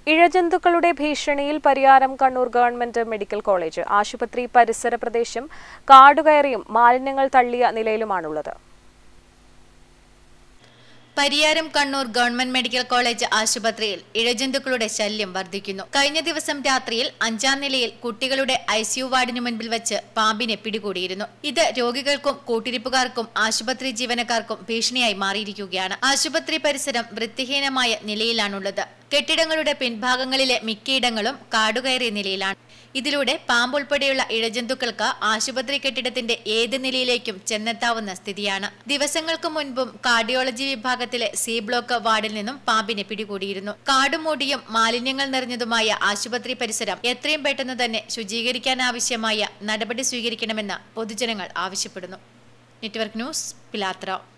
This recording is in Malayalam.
ഇഴജന്തുക്കളുടെ ഭീഷണിയിൽ Pariyaram Kannur government medical college ആശുപത്രി പരിസര പ്രദേശം കാടുകയറിയും മാലിന്യങ്ങൾ തള്ളിയ നിലയിലുമാണുള്ളത് Pariyaram Kannur government medical college ആശുപത്രിയിൽ ഇഴജന്തുക്കളുടെ ശല്യം വർദ്ധിക്കുന്നു കഴിഞ്ഞ ദിവസം രാത്രിയിൽ അഞ്ചാം നിലയിൽ കുട്ടികളുടെ ഐസിയു വാർഡിന് മുൻപിൽ വെച്ച് പാമ്പിനെ പിടികൂടിയിരുന്നു ഇത് രോഗികൾക്കും കൂട്ടിരിപ്പുകാർക്കും ആശുപത്രി ജീവനക്കാർക്കും ഭീഷണിയായി മാറിയിരിക്കുകയാണ് ആശുപത്രി പരിസരം വൃത്തിഹീനമായ നിലയിലാണുള്ളത് കെട്ടിടങ്ങളുടെ പിൻഭാഗങ്ങളിലെ മിക്കയിടങ്ങളും കാടുകയറിയ നിലയിലാണ് ഇതിലൂടെ പാമ്പുൾപ്പെടെയുള്ള ഇഴജന്തുക്കൾക്ക് ആശുപത്രി കെട്ടിടത്തിന്റെ ഏത് നിലയിലേക്കും ചെന്നെത്താവുന്ന സ്ഥിതിയാണ് ദിവസങ്ങൾക്ക് മുൻപും കാർഡിയോളജി വിഭാഗത്തിലെ സി ബ്ലോക്ക് വാർഡിൽ നിന്നും പാമ്പിനെ പിടികൂടിയിരുന്നു കാടുമൂടിയും മാലിന്യങ്ങൾ നിറഞ്ഞതുമായ ആശുപത്രി പരിസരം എത്രയും പെട്ടെന്ന് തന്നെ ശുചീകരിക്കാനാവശ്യമായ നടപടി സ്വീകരിക്കണമെന്ന് പൊതുജനങ്ങൾ ആവശ്യപ്പെടുന്നു നെറ്റ്വർക്ക് ന്യൂസ് പിലാത്ര